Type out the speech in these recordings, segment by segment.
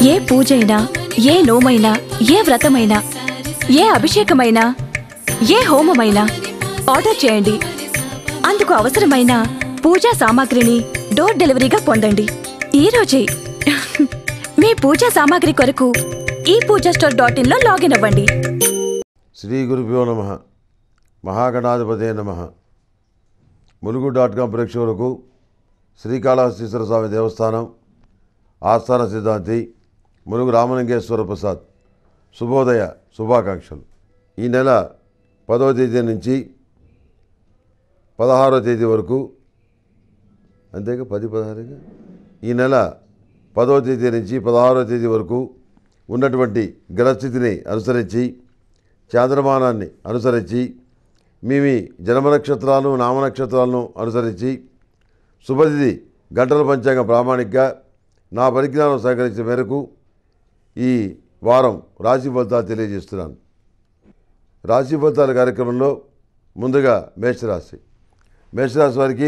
ఏ పూజైనా ఏ నోమైనా ఏ వ్రతమైనా ఏ అభిషేకమైనా ఏ హోమమైనా ఆర్డర్ చేయండి అందుకు అవసరమైన పూజా సామాగ్రిని డోర్ డెలివరీగా పొందండి ఈ రోజే మీ పూజా సామాగ్రి కొరకు ఈ పూజా స్టోర్ డాట్ ఇన్లో లాగిన్ అవ్వండి శ్రీ గురుభ్యో నమ మహాగణాధిపతే నమ ములుగు డాట్ కాం ప్రేక్షకులకు శ్రీకాళహస్తీశ్వర స్వామి దేవస్థానం ఆస్థాన సిద్ధాంతి ములుగు రామలింగేశ్వర ప్రసాద్ శుభోదయ శుభాకాంక్షలు ఈ నెల పదవ తేదీ నుంచి పదహారో తేదీ వరకు అంతేగా పది పదహారుగా ఈ నెల పదవ తేదీ నుంచి పదహారో తేదీ వరకు ఉన్నటువంటి గ్రహస్థితిని అనుసరించి చాంద్రమానాన్ని అనుసరించి మీ మీ జన్మ నక్షత్రాలను నామ నక్షత్రాలను అనుసరించి శుభతిథి గంటల పంచాంగ ప్రామాణికగా నా పరిజ్ఞానం సహకరించిన మేరకు ఈ వారం రాశి ఫలితాలు తెలియజేస్తున్నాను రాశి ఫలితాల కార్యక్రమంలో ముందుగా మేషరాశి మేషరాశి వారికి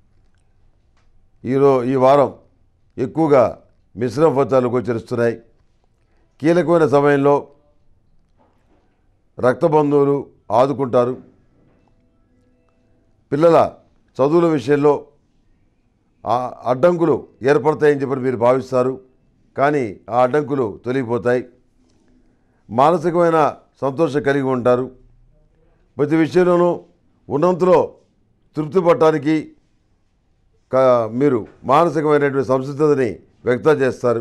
ఈరో ఈ వారం ఎక్కువగా మిశ్రమ ఫలితాలు గోచరిస్తున్నాయి కీలకమైన సమయంలో రక్త బంధువులు ఆదుకుంటారు పిల్లల చదువుల విషయంలో ఆ అడ్డంకులు ఏర్పడతాయని చెప్పి మీరు భావిస్తారు కానీ ఆ అడ్డంకులు తొలగిపోతాయి మానసికమైన సంతోషం కలిగి ఉంటారు ప్రతి విషయంలోనూ ఉన్నంతలో తృప్తి పడటానికి క- మీరు మానసికమైనటువంటి సంసిద్ధతని వ్యక్తం చేస్తారు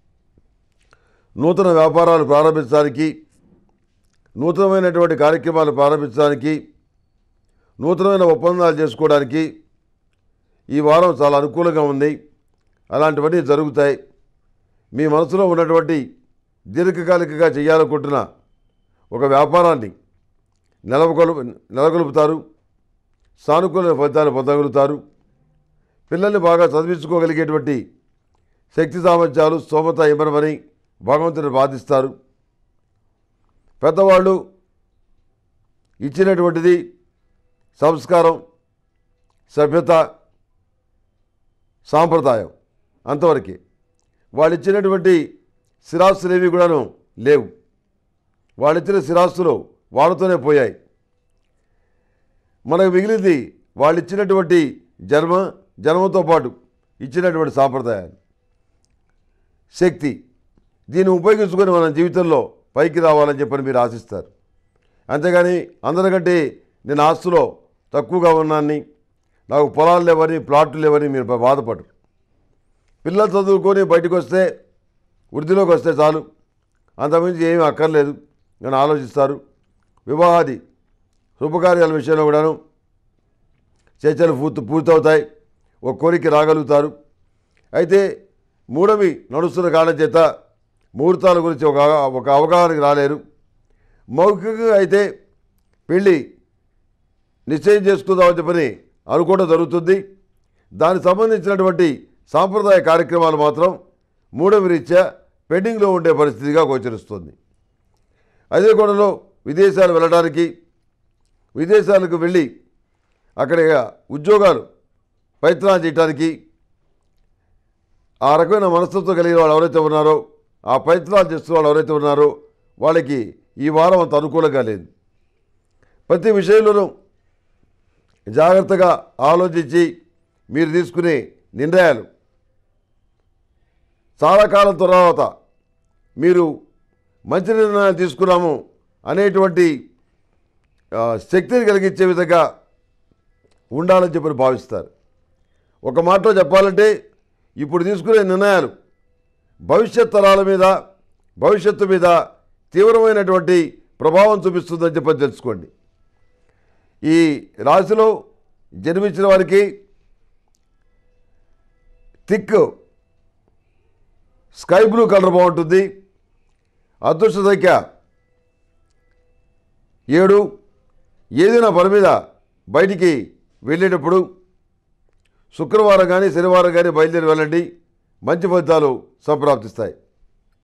నూతన వ్యాపారాలు ప్రారంభించడానికి నూతనమైనటువంటి కార్యక్రమాలు ప్రారంభించడానికి నూతనమైన ఒప్పందాలు చేసుకోవడానికి ఈ వారం చాలా అనుకూలంగా ఉంది అలాంటివన్నీ జరుగుతాయి మీ మనసులో ఉన్నటువంటి దీర్ఘకాలికగా చేయాలనుకుంటున్న ఒక వ్యాపారాన్ని నెలకొలు నెలకొల్పుతారు సానుకూల ఫలితాలు పొందగలుగుతారు పిల్లల్ని బాగా చదివించుకోగలిగేటువంటి శక్తి సామర్థ్యాలు స్తోమత ఇవ్వనమని భగవంతుని బాధిస్తారు పెద్దవాళ్ళు ఇచ్చినటువంటిది సంస్కారం సభ్యత సాంప్రదాయం అంతవరకే వాళ్ళు ఇచ్చినటువంటి స్థిరాస్తులు ఏవి కూడాను లేవు వాళ్ళు ఇచ్చిన స్థిరాస్తులు వాళ్ళతోనే పోయాయి మనకు మిగిలింది వాళ్ళు ఇచ్చినటువంటి జన్మ జన్మతో పాటు ఇచ్చినటువంటి సాంప్రదాయాలు శక్తి దీన్ని ఉపయోగించుకొని మన జీవితంలో పైకి రావాలని చెప్పని మీరు ఆశిస్తారు అంతేగాని అందరికంటే నేను ఆస్తులో తక్కువగా ఉన్నాన్ని నాకు పొలాలు లేవని ప్లాట్లు లేవని మీరు బాధపడరు పిల్లలు చదువుకొని బయటకు వస్తే వృద్ధిలోకి వస్తే చాలు అంతకుమించి ఏమీ అక్కర్లేదు అని ఆలోచిస్తారు వివాహాది శుభకార్యాల విషయంలో కూడాను చర్చలు పూర్తి పూర్తవుతాయి ఒక కోరిక రాగలుగుతారు అయితే మూడవి నడుస్తున్న కారణం చేత ముహూర్తాల గురించి ఒక ఒక అవగాహనకి రాలేరు మౌఖికంగా అయితే పెళ్ళి నిశ్చయం చేసుకుందామని చెప్పని అనుకోవడం జరుగుతుంది దానికి సంబంధించినటువంటి సాంప్రదాయ కార్యక్రమాలు మాత్రం మూడవ రీత్యా పెండింగ్లో ఉండే పరిస్థితిగా గోచరిస్తుంది అదే కోణంలో విదేశాలు వెళ్ళడానికి విదేశాలకు వెళ్ళి అక్కడ ఉద్యోగాలు ప్రయత్నాలు చేయడానికి ఆ రకమైన మనస్తత్వం కలిగిన వాళ్ళు ఎవరైతే ఉన్నారో ఆ ప్రయత్నాలు చేస్తున్న వాళ్ళు ఎవరైతే ఉన్నారో వాళ్ళకి ఈ వారం అంత అనుకూలంగా లేదు ప్రతి విషయంలోనూ జాగ్రత్తగా ఆలోచించి మీరు తీసుకునే నిర్ణయాలు చాలా కాలం తర్వాత మీరు మంచి నిర్ణయాలు తీసుకున్నాము అనేటువంటి ఆ, శక్తిని కలిగించే విధంగా ఉండాలని చెప్పి భావిస్తారు ఒక మాటలో చెప్పాలంటే ఇప్పుడు తీసుకునే నిర్ణయాలు భవిష్యత్ తరాల మీద భవిష్యత్తు మీద తీవ్రమైనటువంటి ప్రభావం చూపిస్తుందని చెప్పని తెలుసుకోండి ఈ రాశిలో జన్మించిన వారికి థిక్ స్కై బ్లూ కలర్ బాగుంటుంది అదృష్ట సంఖ్య ఏడు ఏదైనా పని మీద బయటికి వెళ్ళేటప్పుడు శుక్రవారం కానీ శనివారం కానీ బయలుదేరి వెళ్ళండి మంచి ఫలితాలు సంప్రాప్తిస్తాయి